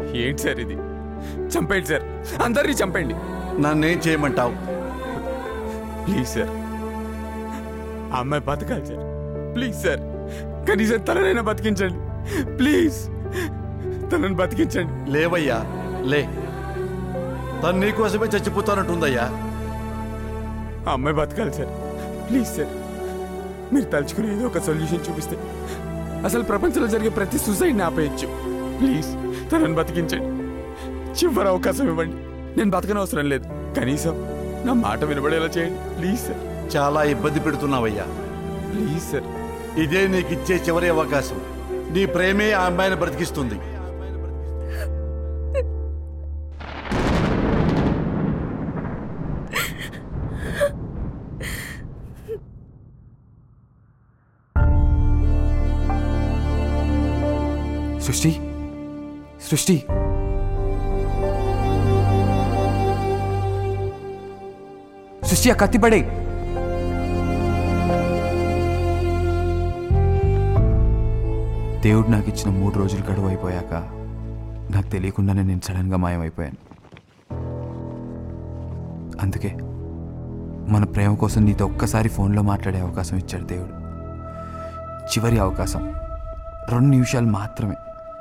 ఏంటి సార్ ఇది చంపేయండి సార్ అందరినీ చంపేయండి నన్నేం చేయమంటావు ప్లీజ్ సార్ ఆ అమ్మాయి బతకాలి సార్ ప్లీజ్ సార్ కనీసం తననైనా బతికించండి ప్లీజ్ తనని బతికించండి లేవయ్యా లే తను నీకోసమే చచ్చిపోతానంటుందయ్యా ఆ అమ్మాయి బతకాలి సార్ ప్లీజ్ సార్ మీరు తలుచుకుని ఏదో ఒక సొల్యూషన్ చూపిస్తే అసలు ప్రపంచంలో జరిగే ప్రతి సూసైడ్ని ఆపేయచ్చు ప్లీజ్ తనని బతికించండి చివరి అవకాశం ఇవ్వండి నేను బతకనవసరం లేదు కనీసం నా మాట వినబడేలా చేయండి ప్లీజ్ సార్ చాలా ఇబ్బంది పెడుతున్నావయ్యా ప్లీజ్ సార్ ఇదే నీకు ఇచ్చే చివరి అవకాశం నీ ప్రేమే ఆ అమ్మాయిని బ్రతికిస్తుంది సృష్టి సృష్టి సృష్టి ఆ కత్తి పడే దేవుడు నాకు ఇచ్చిన మూడు రోజులు గడువు అయిపోయాక నాకు తెలియకుండానే నేను సడన్గా మాయమైపోయాను అందుకే మన ప్రేమ కోసం నీతో ఒక్కసారి ఫోన్లో మాట్లాడే అవకాశం ఇచ్చాడు దేవుడు చివరి అవకాశం రెండు నిమిషాలు మాత్రమే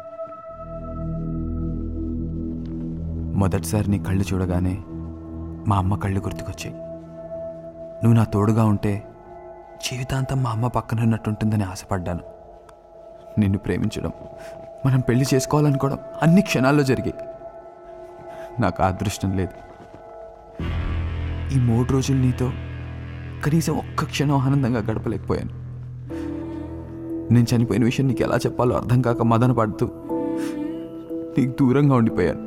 మొదటిసారి నీ కళ్ళు చూడగానే మా అమ్మ కళ్ళు గుర్తుకొచ్చాయి నువ్వు నా తోడుగా ఉంటే జీవితాంతం మా అమ్మ పక్కన ఉన్నట్టుంటుందని ఆశపడ్డాను నిన్ను ప్రేమించడం మనం పెళ్లి చేసుకోవాలనుకోవడం అన్ని క్షణాల్లో జరిగాయి నాకు ఆ అదృష్టం లేదు ఈ మూడు రోజులు నీతో కనీసం ఒక్క క్షణం ఆనందంగా గడపలేకపోయాను నేను చనిపోయిన విషయం నీకు ఎలా చెప్పాలో అర్థం కాక మదన పడుతూ నీకు దూరంగా ఉండిపోయాను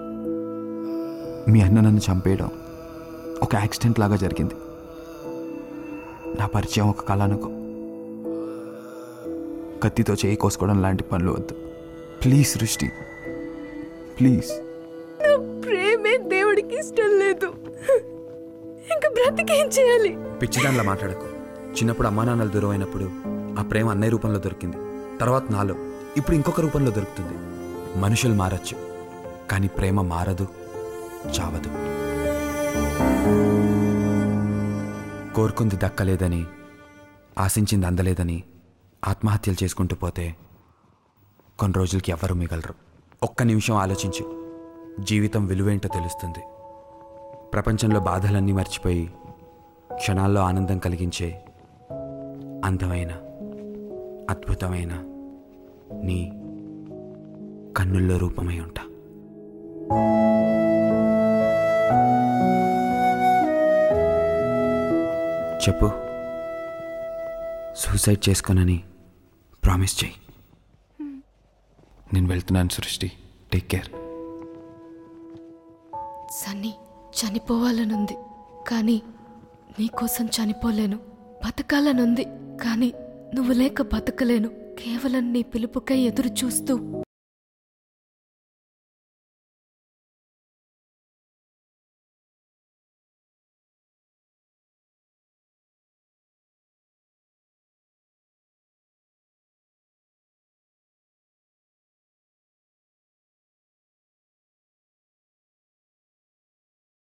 మీ అన్న నన్ను చంపేయడం ఒక యాక్సిడెంట్ లాగా జరిగింది నా పరిచయం ఒక కళ అనుకో కత్తితో చేయి కోసుకోవడం లాంటి పనులు వద్దు ప్లీజ్ సృష్టి ప్లీజ్ ప్రేమే దేవుడికి ఇష్టం లేదు ఇంకా బ్రతికేం చేయాలి పిచ్చిదానిలా మాట్లాడకు చిన్నప్పుడు అమ్మా నాన్నలు దూరం అయినప్పుడు ఆ ప్రేమ అన్నయ్య రూపంలో దొరికింది తర్వాత నాలో ఇప్పుడు ఇంకొక రూపంలో దొరుకుతుంది మనుషులు మారచ్చు కానీ ప్రేమ మారదు చావదు కోరుకుంది దక్కలేదని ఆశించింది అందలేదని ఆత్మహత్యలు చేసుకుంటూ పోతే కొన్ని రోజులకి ఎవరు మిగలరు ఒక్క నిమిషం ఆలోచించు జీవితం విలువేంటో తెలుస్తుంది ప్రపంచంలో బాధలన్నీ మర్చిపోయి క్షణాల్లో ఆనందం కలిగించే అందమైన అద్భుతమైన నీ కన్నుల్లో రూపమై ఉంటా చెప్పు సూసైడ్ చేసుకోనని ప్రామిస్ చేయి నేను వెళ్తున్నాను సృష్టి టేక్ కేర్ సన్నీ చనిపోవాలనుంది కానీ నీకోసం చనిపోలేను బతకాలనుంది కానీ నువ్వు లేక బతకలేను కేవలం నీ పిలుపుకై ఎదురు చూస్తూ